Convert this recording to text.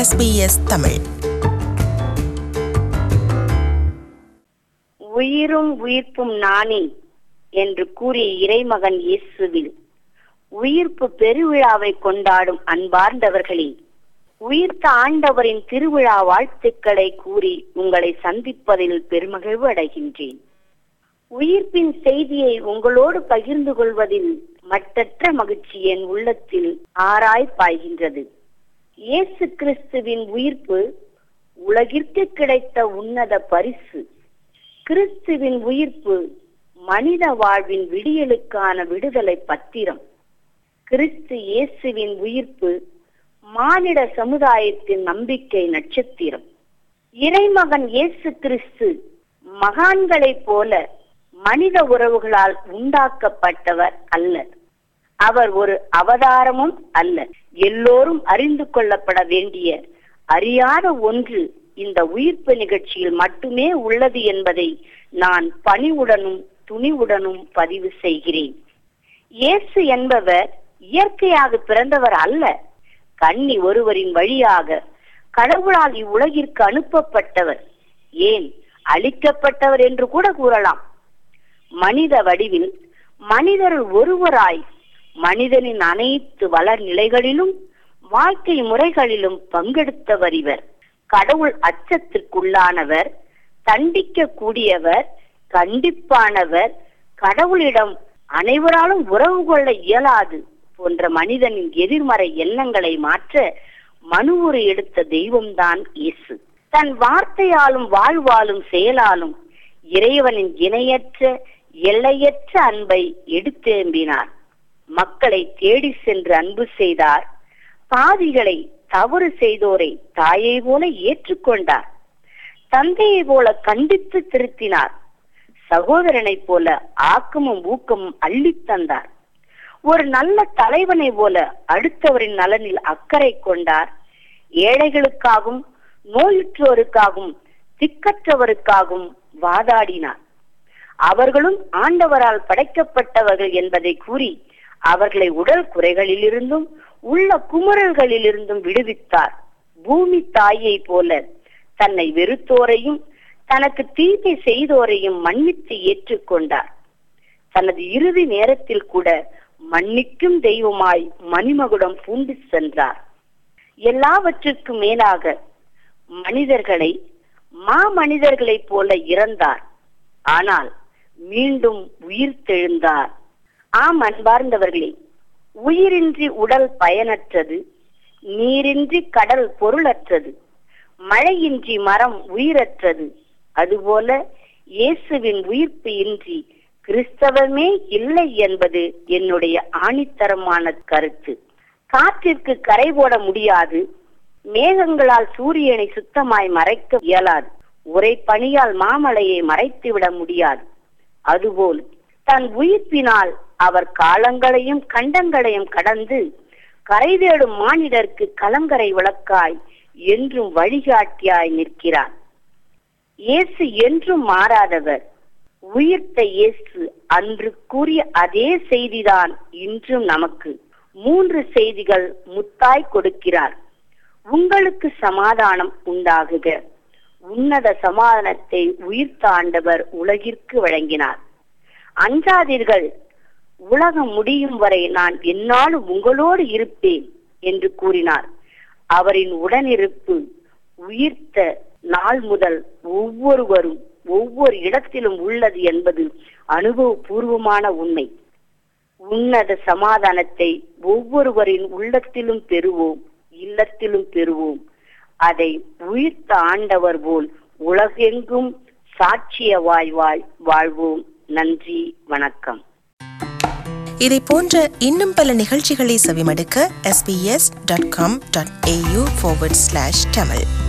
SBS Tamil உயிரும் உயிர்ப்பும் நானே என்று கூறிய இறைமகன் இயேசுவில் உயிர்ப்பு பெருவிழாவை கொண்டாடும் அன்பார்ந்தவர்களே உயிர்த்த ஆண்டவரின் திருவிழா வாழ்த்துக்களை கூறி உங்களை சந்திப்பதில் பெருமகிழ்வு அடைகின்றேன் உயிர்ப்பின் செய்தியை உங்களோடு பகிர்ந்து கொள்வதில் மட்டற்ற மகிழ்ச்சி என் உள்ளத்தில் ஆராய் பாய்கின்றது இயேசு கிறிஸ்துவின் உயிர்ப்பு உலகிற்கு கிடைத்த உன்னத பரிசு கிறிஸ்துவின் உயிர்ப்பு மனித வாழ்வின் விடியலுக்கான விடுதலை பத்திரம் கிறிஸ்து இயேசுவின் உயிர்ப்பு மானிட சமுதாயத்தின் நம்பிக்கை நட்சத்திரம் இறைமகன் இயேசு கிறிஸ்து மகான்களைப் போல மனித உறவுகளால் உண்டாக்கப்பட்டவர் அல்ல அவர் ஒரு அவதாரமும் அல்ல எல்லோரும் அறிந்து கொள்ளப்பட வேண்டிய அறியாத ஒன்று இந்த உயிர்ப்பு நிகழ்ச்சியில் மட்டுமே உள்ளது என்பதை நான் பணிவுடனும் துணிவுடனும் பதிவு செய்கிறேன் இயேசு என்பவர் இயற்கையாக பிறந்தவர் அல்ல கன்னி ஒருவரின் வழியாக கடவுளால் இவ்வுலகிற்கு அனுப்பப்பட்டவர் ஏன் அளிக்கப்பட்டவர் என்று கூட கூறலாம் மனித வடிவில் மனிதர்கள் ஒருவராய் மனிதனின் அனைத்து வளர் நிலைகளிலும் வாழ்க்கை முறைகளிலும் பங்கெடுத்தவர் இவர் கடவுள் அச்சத்திற்குள்ளானவர் தண்டிக்க கூடியவர் கண்டிப்பானவர் கடவுளிடம் அனைவராலும் உறவு கொள்ள இயலாது போன்ற மனிதனின் எதிர்மறை எண்ணங்களை மாற்ற மனுவுரு எடுத்த தெய்வம்தான் இயேசு தன் வார்த்தையாலும் வாழ்வாலும் செயலாலும் இறைவனின் இணையற்ற எல்லையற்ற அன்பை எடுத்தேம்பினார் மக்களை தேடி சென்று அன்பு செய்தார் பாவிகளை தவறு செய்தோரை தாயை போல ஏற்றுக்கொண்டார் தந்தையை போல கண்டித்து திருத்தினார் சகோதரனைப் போல ஆக்கமும் ஊக்கமும் அள்ளித் தந்தார் ஒரு நல்ல தலைவனை போல அடுத்தவரின் நலனில் அக்கறை கொண்டார் ஏழைகளுக்காகவும் நோயுற்றோருக்காகவும் திக்கற்றவருக்காகவும் வாதாடினார் அவர்களும் ஆண்டவரால் படைக்கப்பட்டவர்கள் என்பதை கூறி அவர்களை உடல் குறைகளிலிருந்தும் உள்ள குமுறல்களிலிருந்தும் விடுவித்தார் பூமி தாயை போல தன்னை வெறுத்தோரையும் தனக்கு தீமை செய்தோரையும் மன்னித்து ஏற்றுக்கொண்டார் தனது இறுதி நேரத்தில் கூட மன்னிக்கும் தெய்வமாய் மணிமகுடம் பூண்டு சென்றார் எல்லாவற்றுக்கும் மேலாக மனிதர்களை மா மனிதர்களைப் போல இறந்தார் ஆனால் மீண்டும் உயிர் தெழுந்தார் ஆம் அன்பார்ந்தவர்களே உயிரின்றி உடல் பயனற்றது நீரின்றி கடல் பொருளற்றது மழையின்றி மரம் உயிரற்றது அதுபோல இயேசுவின் உயிர்ப்பு இன்றி கிறிஸ்தவமே இல்லை என்பது என்னுடைய ஆணித்தரமான கருத்து காற்றிற்கு கரை போட முடியாது மேகங்களால் சூரியனை சுத்தமாய் மறைக்க இயலாது உரை பணியால் மாமலையை மறைத்துவிட முடியாது அதுபோல் தன் உயிர்ப்பினால் அவர் காலங்களையும் கண்டங்களையும் கடந்து கரை தேடும் மானிடருக்கு கலங்கரை விளக்காய் என்றும் வழிகாட்டியாய் நிற்கிறார் இயேசு என்றும் மாறாதவர் உயிர்த்த இயேசு அன்று கூறிய அதே செய்திதான் இன்றும் நமக்கு மூன்று செய்திகள் முத்தாய் கொடுக்கிறார் உங்களுக்கு சமாதானம் உண்டாகுக உன்னத சமாதானத்தை உயிர்த்த ஆண்டவர் உலகிற்கு வழங்கினார் அஞ்சாதீர்கள் உலகம் முடியும் வரை நான் என்னாலும் உங்களோடு இருப்பேன் என்று கூறினார் அவரின் உடனிருப்பு உயிர்த்த நாள் முதல் ஒவ்வொருவரும் ஒவ்வொரு இடத்திலும் உள்ளது என்பது அனுபவபூர்வமான உண்மை உன்னத சமாதானத்தை ஒவ்வொருவரின் உள்ளத்திலும் பெறுவோம் இல்லத்திலும் பெறுவோம் அதை உயிர்த்த ஆண்டவர் போல் உலகெங்கும் சாட்சிய வாய்வாய் வாழ்வோம் நன்றி வணக்கம் இதை போன்ற இன்னும் பல நிகழ்ச்சிகளை செவிமடுக்க sbs.com.au forward slash tamil